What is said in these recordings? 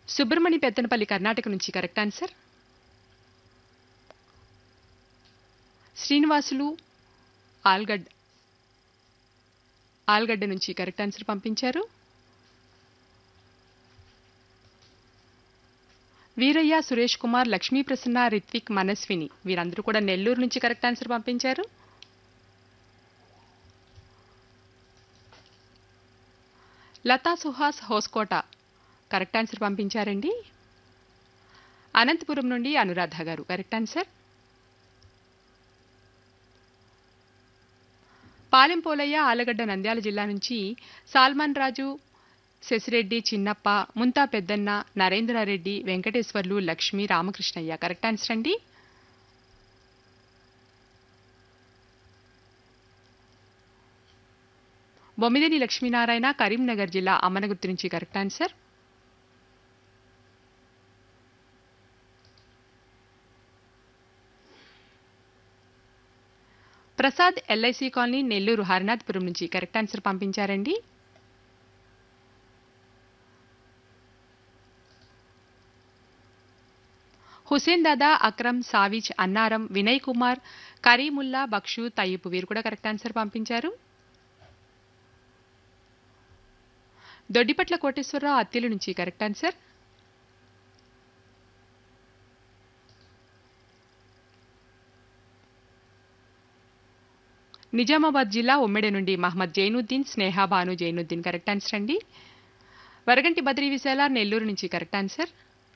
సుబ్రమణి పెత్తనపల్లి కర్ణాటక నుంచి correct answer Srinivasulu Algad Allagadda నుంచి correct answer పంపించారు వీరయ్య సురేష్ కుమార్ లక్ష్మీ ప్రసన్న రిత్విక్ మనస్విని వీరందరూ కూడా నెల్లూరు నుంచి కరెక్ట్ ఆన్సర్ పంపించారు లతా సుహాస్ హోస్కోట కరెక్ట్ ఆన్సర్ పంపించారండి అనంతపురం నుండి అనురాధ గారు కరెక్ట్ ఆన్సర్ పాలెం పోలయ్య ఆలగడ్డ నంద్యాల జిల్లా నుంచి సాల్మాన్ రాజు శశిరెడ్డి చిన్నప్ప ముంతా పెద్దన్న నరేంద్రారెడ్డి వెంకటేశ్వర్లు లక్ష్మి రామకృష్ణయ్య కరెక్ట్ ఆన్సర్ అండి బొమ్మిదేని లక్ష్మీనారాయణ కరీంనగర్ జిల్లా అమ్మనగుర్తు నుంచి correct answer Prasad LIC colony Nellore Harinathapuram నుంచి కరెక్ట్ ఆన్సర్ పంపించారండి హుసేన్ దాదా అక్రమ్ సావిజ్ అన్నారం వినయ్ కుమార్ కరీముల్లా బక్షు తయ్యపు వీరు కూడా కరెక్ట్ ఆన్సర్ పంపించారు దొడ్డిపట్ల కోటేశ్వరరావు అత్తిలి నుంచి కరెక్ట్ ఆన్సర్ నిజామాబాద్ జిల్లా ఉమ్మెడి నుండి మహమ్మద్ జైనుద్దీన్ స్నేహా భాను జైనుద్దీన్ కరెక్ట్ ఆన్సర్ అండి వరగంటి బద్రీ విశాల నెల్లూరు నుంచి కరెక్ట్ ఆన్సర్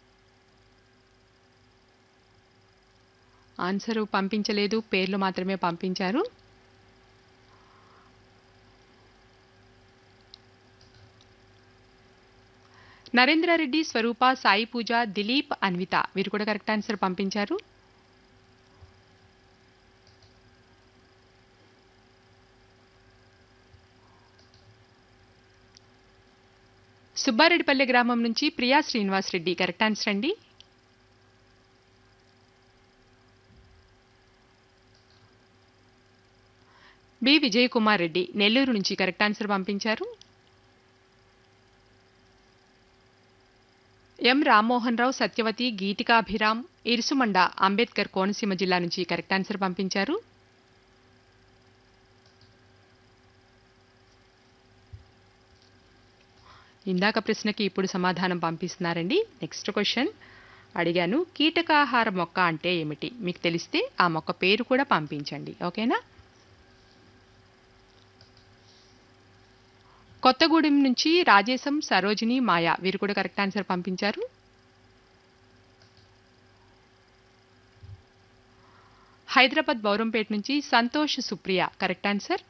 ఆన్సర్ పంపించలేదు పేర్లు మాత్రమే పంపించారు నరేంద్రారెడ్డి స్వరూప సాయి పూజ దిలీప్ అన్విత వీరు కూడా కరెక్ట్ ఆన్సర్ పంపించారు సుబ్బారెడ్డిపల్లె గ్రామం నుంచి ప్రియా శ్రీనివాస్ రెడ్డి కరెక్ట్ ఆన్సర్ అండి బి విజయ్ కుమార్ రెడ్డి నెల్లూరు నుంచి కరెక్ట్ ఆన్సర్ పంపించారు ఎం రామ్మోహన్ రావు సత్యవతి గీతికాభిరామ్ ఇరుసుమండ అంబేద్కర్ కోనసీమ జిల్లా నుంచి కరెక్ట్ ఆన్సర్ పంపించారు ఇందాక ప్రశ్నకి ఇప్పుడు సమాధానం పంపిస్తున్నారండి నెక్స్ట్ క్వశ్చన్ అడిగాను కీటకాహార మొక్క అంటే ఏమిటి మీకు తెలిస్తే ఆ మొక్క పేరు కూడా పంపించండి ఓకేనా కొత్తగూడెం నుంచి రాజేశం సరోజిని మాయా వీరు కూడా కరెక్ట్ ఆన్సర్ పంపించారు హైదరాబాద్ బౌరంపేట నుంచి సంతోష్ సుప్రియ కరెక్ట్ ఆన్సర్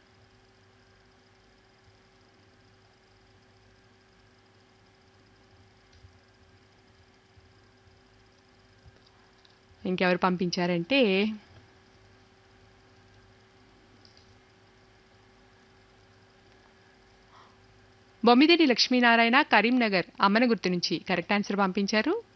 ఇంకెవరు పంపించారంటే బొమ్మిదేని లక్ష్మీనారాయణ కరీంనగర్ అమ్మనగుర్తు నుంచి కరెక్ట్ ఆన్సర్ పంపించారు